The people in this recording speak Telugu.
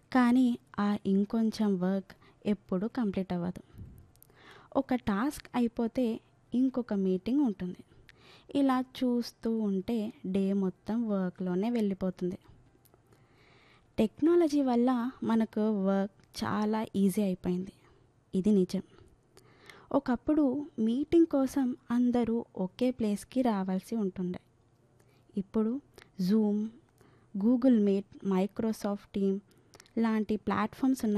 కానీ ఆ ఇంకొంచెం వర్క్ ఎప్పుడూ కంప్లీట్ అవ్వదు ఒక టాస్క్ అయిపోతే ఇంకొక మీటింగ్ ఉంటుంది ఇలా చూస్తూ ఉంటే డే మొత్తం వర్క్లోనే వెళ్ళిపోతుంది టెక్నాలజీ వల్ల మనకు వర్క్ చాలా ఈజీ అయిపోయింది ఇది నిజం ఒకప్పుడు మీటింగ్ కోసం అందరూ ఒకే ప్లేస్కి రావాల్సి ఉంటుండే ఇప్పుడు Zoom Google Meet Microsoft team లాంటి ప్లాట్ఫామ్స్ ఉన్నాయి